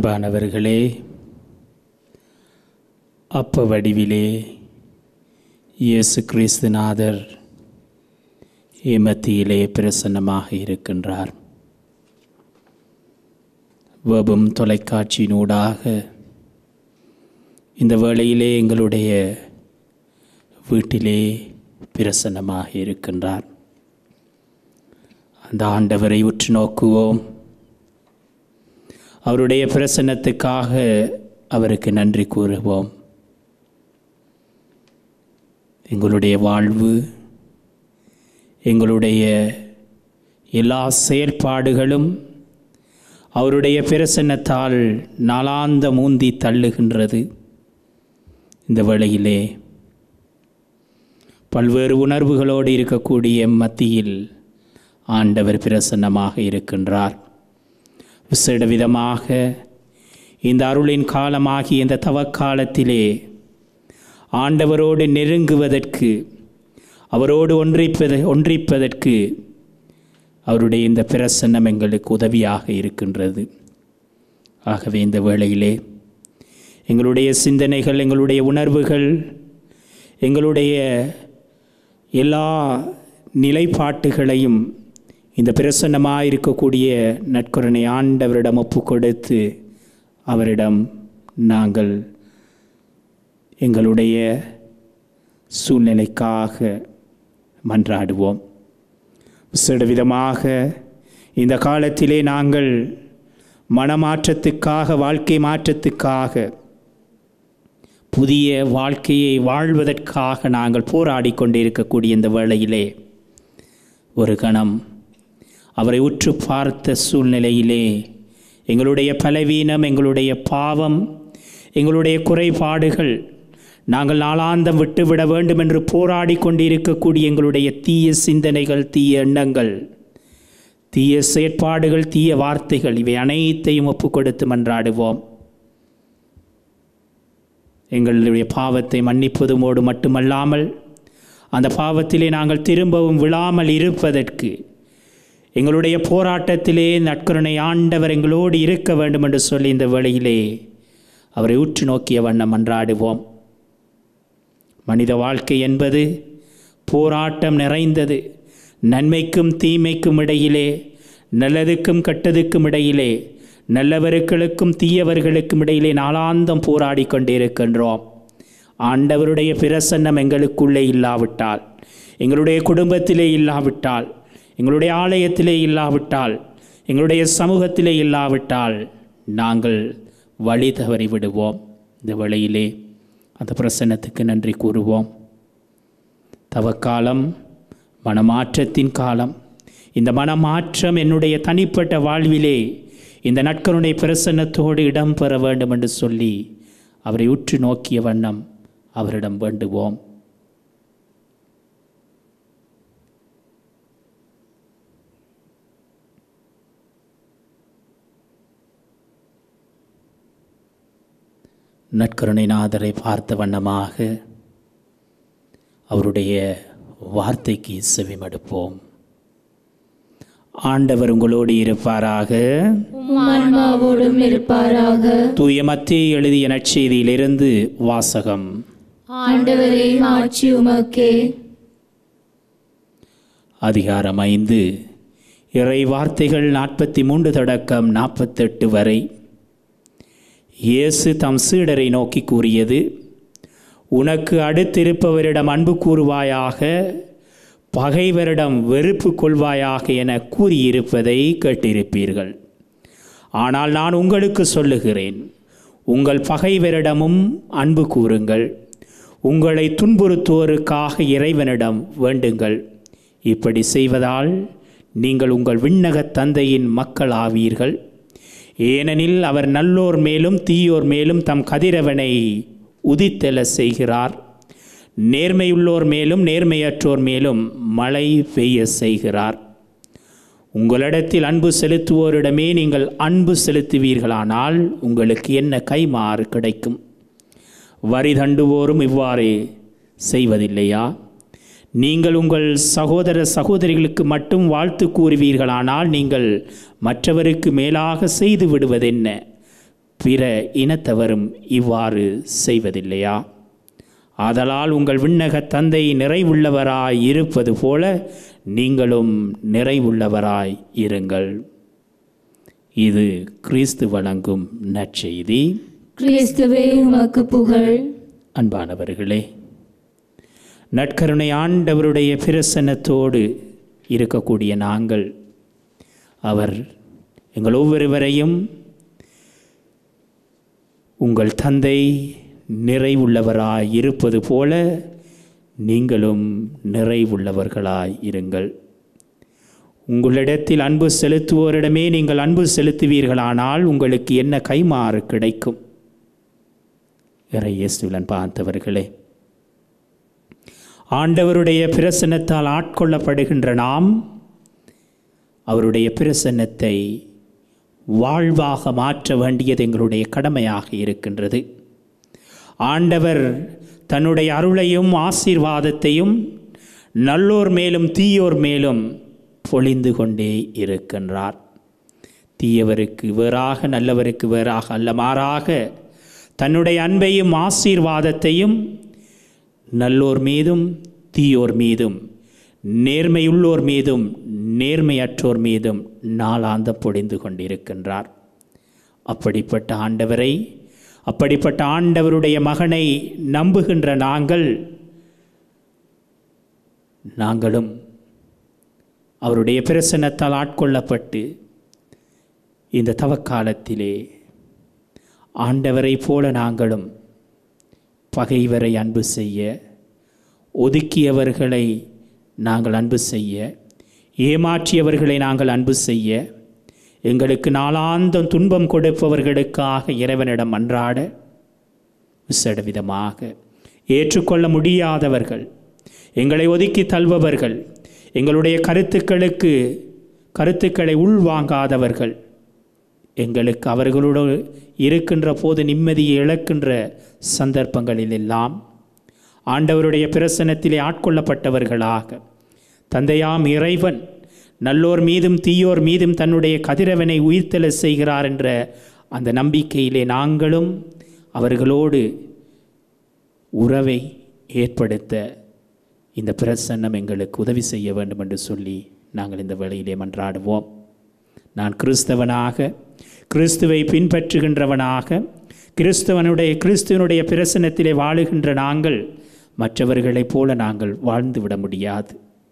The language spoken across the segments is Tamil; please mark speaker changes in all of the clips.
Speaker 1: அன்பானவர்களே அப்ப வடிவிலே இயேசு கிறிஸ்துநாதர் இமத்தியிலே பிரசன்னமாக இருக்கின்றார் வெபும் தொலைக்காட்சியினூடாக இந்த வேளையிலே எங்களுடைய வீட்டிலே பிரசன்னமாக இருக்கின்றார் அந்த ஆண்டவரை உற்று நோக்குவோம் அவருடைய பிரசன்னத்துக்காக அவருக்கு நன்றி கூறுவோம் எங்களுடைய வாழ்வு எங்களுடைய எல்லா செயல்பாடுகளும் அவருடைய பிரசன்னத்தால் நாளாந்த மூந்தி தள்ளுகின்றது இந்த வேளையிலே பல்வேறு உணர்வுகளோடு இருக்கக்கூடிய மத்தியில் ஆண்டவர் பிரசன்னமாக இருக்கின்றார் விசேட விதமாக இந்த அருளின் காலமாகிய இந்த தவக்காலத்திலே ஆண்டவரோடு நெருங்குவதற்கு அவரோடு ஒன்றிப்பத ஒன்றிப்பதற்கு அவருடைய இந்த பிரசன்னம் எங்களுக்கு உதவியாக இருக்கின்றது ஆகவே இந்த வேளையிலே எங்களுடைய சிந்தனைகள் எங்களுடைய உணர்வுகள் எங்களுடைய எல்லா நிலைப்பாட்டுகளையும் இந்த பிரசன்னமாக இருக்கக்கூடிய நட்குறனை ஆண்டவரிடம் ஒப்பு கொடுத்து அவரிடம் நாங்கள் எங்களுடைய சூழ்நிலைக்காக மன்றாடுவோம் விசேட விதமாக இந்த காலத்திலே நாங்கள் மனமாற்றத்துக்காக வாழ்க்கை மாற்றத்துக்காக புதிய வாழ்க்கையை வாழ்வதற்காக நாங்கள் போராடி கொண்டிருக்கக்கூடிய இந்த வேளையிலே ஒரு கணம் அவரை உற்று பார்த்த சூழ்நிலையிலே எங்களுடைய பலவீனம் எங்களுடைய பாவம் எங்களுடைய குறைபாடுகள் நாங்கள் நாளாந்தம் விட்டுவிட வேண்டும் என்று போராடி கொண்டிருக்கக்கூடிய எங்களுடைய தீய சிந்தனைகள் தீய எண்ணங்கள் தீய செயற்பாடுகள் தீய வார்த்தைகள் இவை அனைத்தையும் ஒப்பு கொடுத்து மன்றாடுவோம் எங்களுடைய பாவத்தை மன்னிப்பதுமோடு மட்டுமல்லாமல் அந்த பாவத்திலே நாங்கள் திரும்பவும் விழாமல் இருப்பதற்கு எங்களுடைய போராட்டத்திலே நட்கருணை ஆண்டவர் எங்களோடு இருக்க வேண்டும் என்று சொல்லி இந்த வேளையிலே அவரை உற்று நோக்கிய வண்ணம் மன்றாடுவோம் மனித வாழ்க்கை என்பது போராட்டம் நிறைந்தது நன்மைக்கும் தீமைக்கும் இடையிலே நல்லதுக்கும் கெட்டதுக்கும் இடையிலே நல்லவர்களுக்கும் தீயவர்களுக்கும் இடையிலே நாளாந்தம் போராடி கொண்டிருக்கின்றோம் ஆண்டவருடைய பிரசன்னம் எங்களுக்குள்ளே இல்லாவிட்டால் எங்களுடைய குடும்பத்திலே இல்லாவிட்டால் எங்களுடைய ஆலயத்திலே இல்லாவிட்டால் எங்களுடைய சமூகத்திலே இல்லாவிட்டால் நாங்கள் வழி தவறி விடுவோம் இந்த வழியிலே அந்த பிரசன்னத்துக்கு நன்றி கூறுவோம் தவக்காலம் மனமாற்றத்தின் காலம் இந்த மனமாற்றம் என்னுடைய தனிப்பட்ட வாழ்விலே இந்த நட்கருடைய பிரசன்னத்தோடு இடம்பெற வேண்டும் என்று சொல்லி அவரை உற்று நோக்கிய வண்ணம் அவரிடம் வேண்டுவோம் நற்கருணைநாதரை பார்த்த வண்ணமாக அவருடைய வார்த்தைக்கு செவிமடுப்போம் ஆண்டவர் உங்களோடு இருப்பாராக
Speaker 2: உம் ஆன்மாவோடும் இருப்பாராக
Speaker 1: தூய மத்திய எழுதிய நற்செய்தியிலிருந்து வாசகம்
Speaker 2: ஆண்டவரே மாட்சி உமக்கே
Speaker 1: அதிகாரம் ஐந்து இறை வார்த்தைகள் நாற்பத்தி மூன்று தொடக்கம் நாற்பத்தெட்டு வரை இயேசு தம் சீடரை நோக்கி கூறியது உனக்கு அடுத்திருப்பவரிடம் அன்பு கூறுவாயாக பகைவரிடம் வெறுப்பு கொள்வாயாக என கூறியிருப்பதை கேட்டிருப்பீர்கள் ஆனால் நான் உங்களுக்கு சொல்லுகிறேன் உங்கள் பகைவரிடமும் அன்பு கூறுங்கள் உங்களை துன்புறுத்துவோருக்காக இறைவனிடம் வேண்டுங்கள் இப்படி செய்வதால் நீங்கள் உங்கள் விண்ணகத் தந்தையின் மக்கள் ஆவீர்கள் ஏனெனில் அவர் நல்லோர் மேலும் தீயோர் மேலும் தம் கதிரவனை உதித்தெழ செய்கிறார் நேர்மையுள்ளோர் மேலும் நேர்மையற்றோர் மேலும் மழை பெய்ய செய்கிறார் உங்களிடத்தில் அன்பு செலுத்துவோரிடமே நீங்கள் அன்பு செலுத்துவீர்களானால் உங்களுக்கு என்ன கைமாறு கிடைக்கும் வரி தண்டுவோரும் இவ்வாறே செய்வதில்லையா நீங்கள் உங்கள் சகோதர சகோதரிகளுக்கு மட்டும் வாழ்த்து கூறுவீர்களானால் நீங்கள் மற்றவருக்கு மேலாக செய்து விடுவதென்ன பிற இனத்தவரும் இவ்வாறு செய்வதில்லையா ஆதலால் உங்கள் விண்ணக தந்தை நிறைவுள்ளவராய் இருப்பது போல நீங்களும் நிறைவுள்ளவராய் இருங்கள் இது கிறிஸ்து வழங்கும் நற்செய்தி
Speaker 2: கிறிஸ்துவே உமக்கு புகழ்
Speaker 1: அன்பானவர்களே நற்கருணை ஆண்டவருடைய பிரசன்னத்தோடு இருக்கக்கூடிய நாங்கள் அவர் எங்கள் ஒவ்வொருவரையும் உங்கள் தந்தை நிறைவுள்ளவராய் இருப்பது போல நீங்களும் நிறைவுள்ளவர்களாய் இருங்கள் உங்களிடத்தில் அன்பு செலுத்துவோரிடமே நீங்கள் அன்பு செலுத்துவீர்களானால் உங்களுக்கு என்ன கைமாறு கிடைக்கும் இறை இயேசுவிலன் பார்த்தவர்களே ஆண்டவருடைய பிரசன்னத்தால் ஆட்கொள்ளப்படுகின்ற நாம் அவருடைய பிரசன்னத்தை வாழ்வாக மாற்ற வேண்டியது எங்களுடைய கடமையாக இருக்கின்றது ஆண்டவர் தன்னுடைய அருளையும் ஆசீர்வாதத்தையும் நல்லோர் மேலும் தீயோர் மேலும் பொழிந்து கொண்டே இருக்கின்றார் தீயவருக்கு வேறாக நல்லவருக்கு வேறாக அல்ல மாறாக தன்னுடைய அன்பையும் ஆசீர்வாதத்தையும் நல்லோர் மீதும் தீயோர் மீதும் நேர்மையுள்ளோர் மீதும் நேர்மையற்றோர் மீதும் நாளாந்த பொழிந்து கொண்டிருக்கின்றார் அப்படிப்பட்ட ஆண்டவரை அப்படிப்பட்ட ஆண்டவருடைய மகனை நம்புகின்ற நாங்கள் நாங்களும் அவருடைய பிரசன்னத்தால் ஆட்கொள்ளப்பட்டு இந்த தவக்காலத்திலே ஆண்டவரை போல நாங்களும் பகைவரை அன்பு செய்ய ஒதுக்கியவர்களை நாங்கள் அன்பு செய்ய ஏமாற்றியவர்களை நாங்கள் அன்பு செய்ய எங்களுக்கு நாளாந்தம் துன்பம் கொடுப்பவர்களுக்காக இறைவனிடம் அன்றாட விசட விதமாக ஏற்றுக்கொள்ள முடியாதவர்கள் எங்களை ஒதுக்கி தள்ளுபவர்கள் எங்களுடைய கருத்துக்களுக்கு கருத்துக்களை உள்வாங்காதவர்கள் எங்களுக்கு அவர்களோடு இருக்கின்ற போது நிம்மதியை இழக்கின்ற சந்தர்ப்பங்களிலெல்லாம் ஆண்டவருடைய பிரசனத்திலே ஆட்கொள்ளப்பட்டவர்களாக தந்தையாம் இறைவன் நல்லோர் மீதும் தீயோர் மீதும் தன்னுடைய கதிரவனை உயிர்த்தெழ செய்கிறார் என்ற அந்த நம்பிக்கையிலே நாங்களும் அவர்களோடு உறவை ஏற்படுத்த இந்த பிரசன்னம் எங்களுக்கு உதவி செய்ய வேண்டும் என்று சொல்லி நாங்கள் இந்த வேளையிலே மன்றாடுவோம் நான் கிறிஸ்தவனாக கிறிஸ்துவை பின்பற்றுகின்றவனாக கிறிஸ்தவனுடைய கிறிஸ்துவனுடைய பிரசனத்திலே வாழுகின்ற நாங்கள் மற்றவர்களைப் போல நாங்கள் வாழ்ந்து விட முடியாது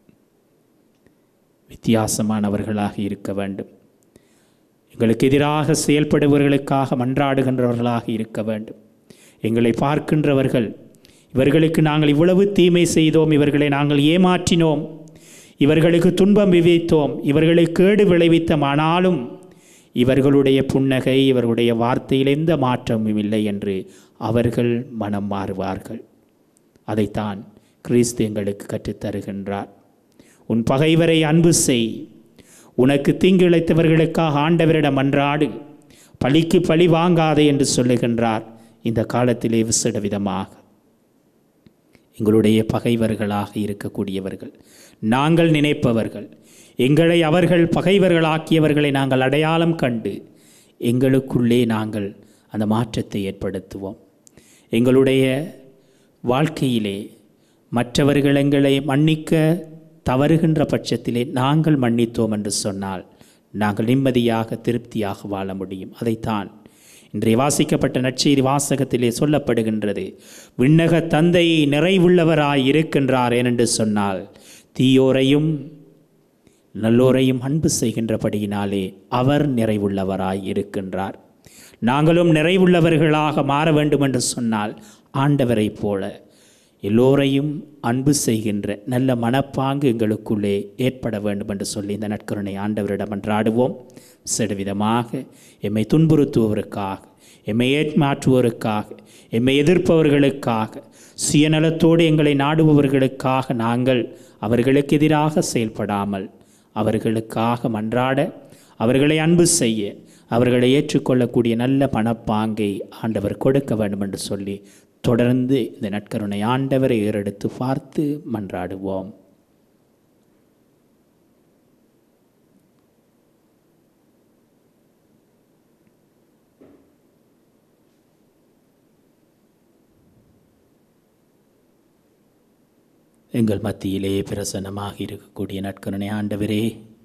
Speaker 1: வித்தியாசமானவர்களாக இருக்க வேண்டும் எங்களுக்கு எதிராக செயல்படுபவர்களுக்காக மன்றாடுகின்றவர்களாக இருக்க வேண்டும் எங்களை பார்க்கின்றவர்கள் இவர்களுக்கு நாங்கள் இவ்வளவு தீமை செய்தோம் இவர்களை நாங்கள் ஏமாற்றினோம் இவர்களுக்கு துன்பம் விவைத்தோம் இவர்களுக்கு கேடு விளைவித்தோம் ஆனாலும் இவர்களுடைய புன்னகை இவர்களுடைய வார்த்தையில் எந்த மாற்றமும் இல்லை என்று அவர்கள் மனம் மாறுவார்கள் அதைத்தான் கிறிஸ்து எங்களுக்கு கற்றுத்தருகின்றார் உன் பகைவரை அன்பு செய் உனக்கு தீங்கிழைத்தவர்களுக்காக ஆண்டவரிடம் அன்றாடு பழிக்கு பழி வாங்காதே என்று சொல்லுகின்றார் இந்த காலத்திலே விசட விதமாக எங்களுடைய பகைவர்களாக இருக்கக்கூடியவர்கள் நாங்கள் நினைப்பவர்கள் எங்களை அவர்கள் பகைவர்களாக்கியவர்களை நாங்கள் அடையாளம் கண்டு எங்களுக்குள்ளே நாங்கள் அந்த மாற்றத்தை ஏற்படுத்துவோம் எங்களுடைய வாழ்க்கையிலே மற்றவர்கள் எங்களை மன்னிக்க தவறுகின்ற பட்சத்திலே நாங்கள் மன்னித்தோம் என்று சொன்னால் நாங்கள் நிம்மதியாக திருப்தியாக வாழ முடியும் அதைத்தான் இன்றைய வாசிக்கப்பட்ட நற்செய்தி வாசகத்திலே சொல்லப்படுகின்றது விண்ணக தந்தை நிறைவுள்ளவராய் இருக்கின்றார் ஏனென்று சொன்னால் தீயோரையும் நல்லோரையும் அன்பு செய்கின்றபடியினாலே அவர் நிறைவுள்ளவராய் இருக்கின்றார் நாங்களும் நிறைவுள்ளவர்களாக மாற வேண்டும் என்று சொன்னால் ஆண்டவரைப் போல எல்லோரையும் அன்பு செய்கின்ற நல்ல மனப்பாங்கு எங்களுக்குள்ளே ஏற்பட வேண்டும் என்று சொல்லி இந்த நற்கருணை ஆண்டவரிடம் அன்றாடுவோம் சிடுவிதமாக எம்மை துன்புறுத்துவோருக்காக எம்மை ஏற்மாற்றுவோருக்காக எம்மை எதிர்ப்பவர்களுக்காக சுயநலத்தோடு எங்களை நாடுபவர்களுக்காக நாங்கள் அவர்களுக்கு எதிராக செயல்படாமல் அவர்களுக்காக மன்றாட அவர்களை அன்பு செய்ய அவர்களை ஏற்றுக்கொள்ளக்கூடிய நல்ல மனப்பாங்கை ஆண்டவர் கொடுக்க வேண்டும் என்று சொல்லி தொடர்ந்து இந்த நற்கருணை ஆண்டவரை ஏறெடுத்து பார்த்து மன்றாடுவோம் எங்கள் மத்தியிலே பிரசன்னமாக இருக்கக்கூடிய நற்கருணை ஆண்டவரே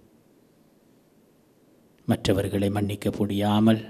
Speaker 1: மற்றவர்களை மன்னிக்க முடியாமல்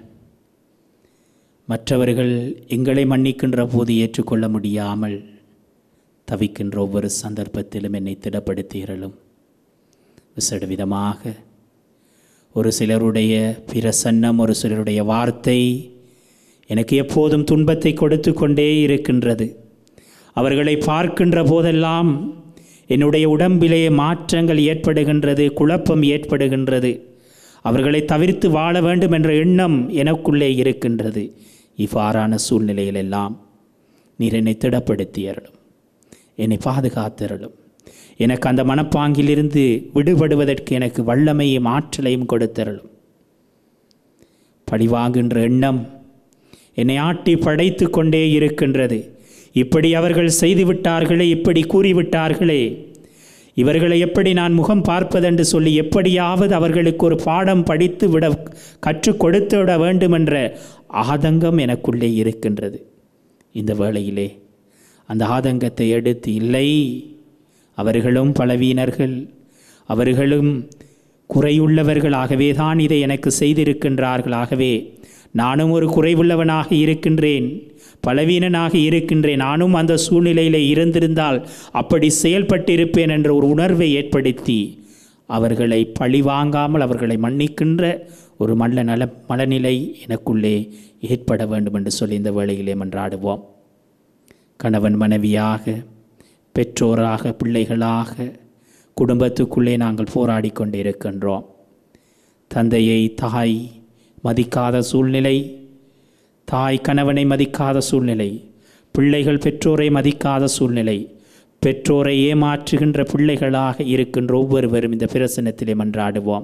Speaker 1: மற்றவர்கள் எங்களை மன்னிக்கின்ற போது ஏற்றுக்கொள்ள முடியாமல் தவிக்கின்ற ஒவ்வொரு சந்தர்ப்பத்திலும் என்னை திடப்படுத்தீரலும் விசேட விதமாக ஒரு சிலருடைய பிரசன்னம் ஒரு சிலருடைய வார்த்தை எனக்கு எப்போதும் துன்பத்தை கொடுத்து கொண்டே இருக்கின்றது அவர்களை பார்க்கின்ற போதெல்லாம் என்னுடைய உடம்பிலே மாற்றங்கள் ஏற்படுகின்றது குழப்பம் ஏற்படுகின்றது அவர்களை தவிர்த்து வாழ வேண்டும் என்ற எண்ணம் எனக்குள்ளே இருக்கின்றது இவ்வாறான சூழ்நிலையிலெல்லாம் நீர் என்னை திடப்படுத்தியறலும் என்னை பாதுகாத்திரலும் எனக்கு அந்த மனப்பாங்கிலிருந்து விடுபடுவதற்கு எனக்கு வல்லமையும் ஆற்றலையும் கொடுத்திரலும் பழிவாங்குகின்ற எண்ணம் என்னை ஆட்டி படைத்து கொண்டே இருக்கின்றது இப்படி அவர்கள் செய்துவிட்டார்களே இப்படி கூறிவிட்டார்களே இவர்களை எப்படி நான் முகம் பார்ப்பதென்று சொல்லி எப்படியாவது அவர்களுக்கு ஒரு பாடம் படித்து விட கற்றுக் கொடுத்து விட வேண்டும் என்ற ஆதங்கம் எனக்குள்ளே இருக்கின்றது இந்த வேளையிலே அந்த ஆதங்கத்தை எடுத்து இல்லை அவர்களும் பலவீனர்கள் அவர்களும் குறையுள்ளவர்களாகவே தான் இதை எனக்கு செய்திருக்கின்றார்கள் ஆகவே நானும் ஒரு குறைவுள்ளவனாக இருக்கின்றேன் பலவீனனாக இருக்கின்றேன் நானும் அந்த சூழ்நிலையில் இருந்திருந்தால் அப்படி செயல்பட்டிருப்பேன் என்ற ஒரு உணர்வை ஏற்படுத்தி அவர்களை பழி வாங்காமல் அவர்களை மன்னிக்கின்ற ஒரு மல்ல நல மனநிலை எனக்குள்ளே ஏற்பட வேண்டும் என்று சொல்லி இந்த வேளையிலே மன்றாடுவோம் கணவன் மனைவியாக பெற்றோராக பிள்ளைகளாக குடும்பத்துக்குள்ளே நாங்கள் போராடி கொண்டிருக்கின்றோம் தந்தையை தாய் மதிக்காத சூழ்நிலை தாய் கணவனை மதிக்காத சூழ்நிலை பிள்ளைகள் பெற்றோரை மதிக்காத சூழ்நிலை பெற்றோரை ஏமாற்றுகின்ற பிள்ளைகளாக இருக்கின்ற ஒவ்வொருவரும் இந்த பிரசனத்திலே மன்றாடுவோம்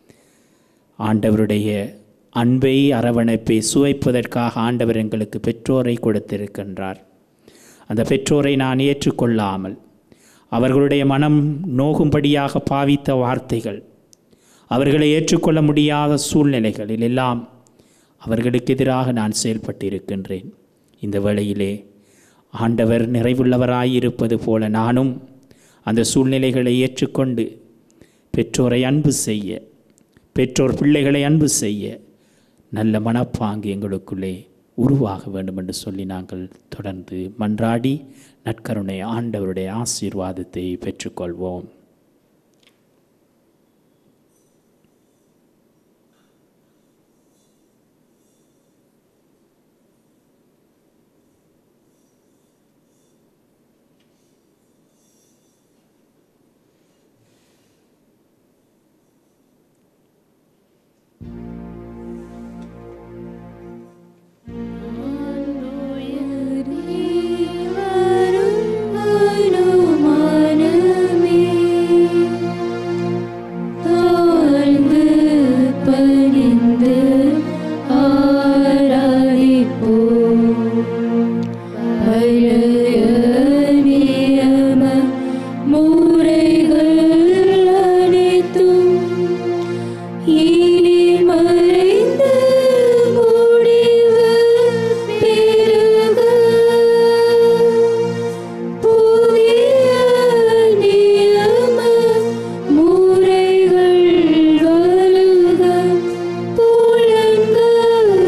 Speaker 1: ஆண்டவருடைய அன்பை அரவணைப்பை சுவைப்பதற்காக ஆண்டவர் எங்களுக்கு பெற்றோரை கொடுத்திருக்கின்றார் அந்த பெற்றோரை நான் ஏற்றுக்கொள்ளாமல் அவர்களுடைய மனம் நோகும்படியாக பாவித்த வார்த்தைகள் அவர்களை ஏற்றுக்கொள்ள முடியாத சூழ்நிலைகளில் எல்லாம் அவர்களுக்கு எதிராக நான் செயல்பட்டிருக்கின்றேன் இந்த வேளையிலே ஆண்டவர் நிறைவுள்ளவராயிருப்பது போல நானும் அந்த சூழ்நிலைகளை ஏற்றுக்கொண்டு பெற்றோரை அன்பு செய்ய பெற்றோர் பிள்ளைகளை அன்பு செய்ய நல்ல மனப்பாங்கு எங்களுக்குள்ளே உருவாக வேண்டும் என்று சொல்லி நாங்கள் தொடர்ந்து மன்றாடி நற்கருணை ஆண்டவருடைய ஆசீர்வாதத்தை பெற்றுக்கொள்வோம்
Speaker 2: இனி மறைந்த முடிவு பெறுக புதிய நியம முறைகள் வருக புலன்களாலே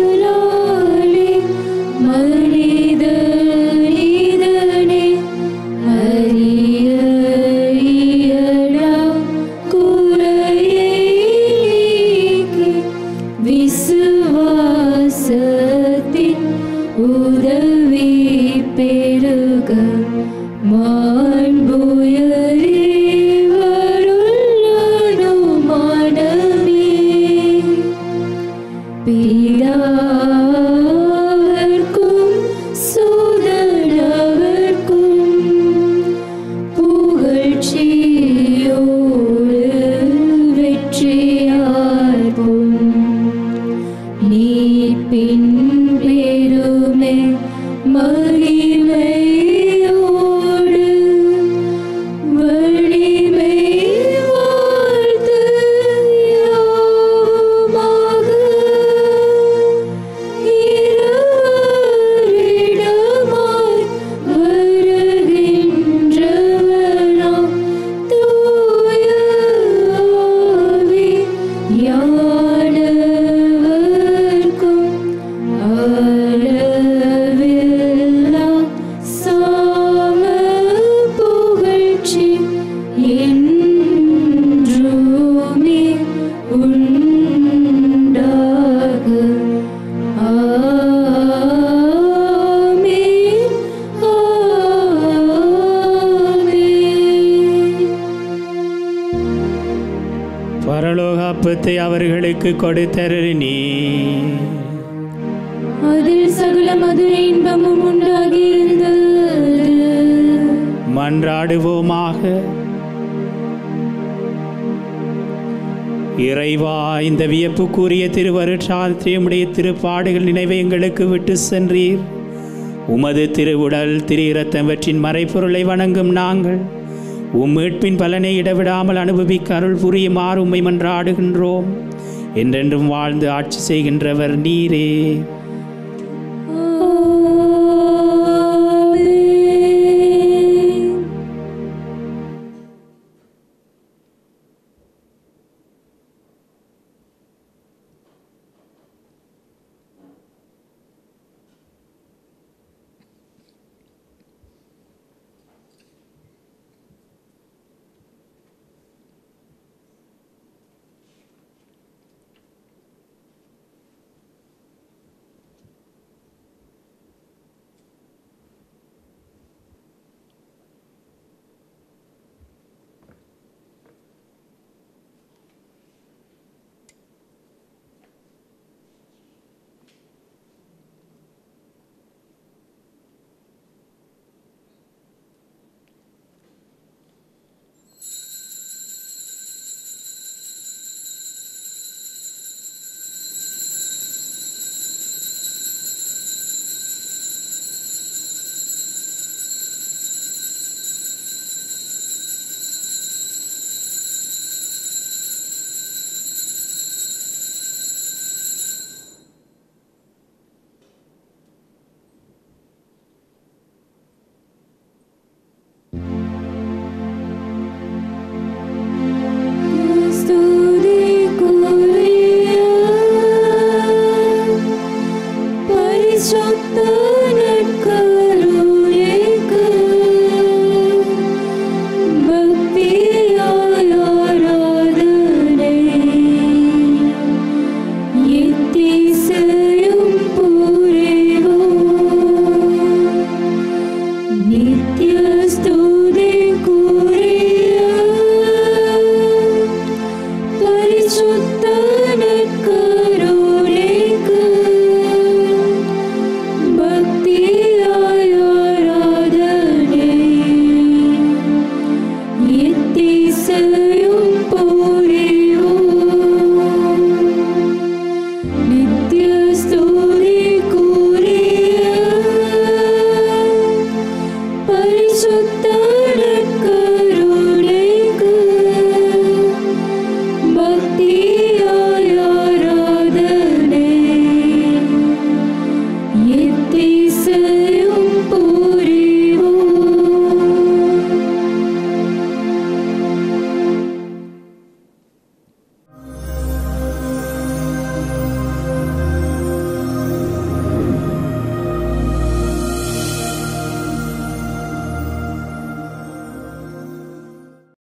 Speaker 2: மனித இதனை அறிய இயலா குறையை நீக்கி விசுவாசத்தின் உதவி பெருக மாண்புயரே வருள்ளனோ மனமே பிதாவர்க்கும் சுதனவர்க்கும் புகழ்ச்சியோடு வெற்றியார்க்கும் நீ பின் பெருமை மகிமையோடு
Speaker 1: அப்பத்தை அவர்களுக்கு கொடுத்தருளினீ
Speaker 2: அதில் சகல மதுர இன்பமும் உண்டாகியிருந்தது
Speaker 1: மன்றாடுவோமாக இறைவா இந்த வியப்புக்குரிய திருவருட்சாத்திரியமுடைய திருப்பாடுகள் நினைவை எங்களுக்கு விட்டு சென்றீர் உமது திருவுடல் திரு இரத்தவற்றின் மறைப்பொருளை வணங்கும் நாங்கள் உம் மீட்பின் பலனை இடவிடாமல் அனுபவிக்க அருள் புரியுமாறு உம்மை மன்றாடுகின்றோம் என்றென்றும் வாழ்ந்து ஆட்சி செய்கின்றவர் நீரே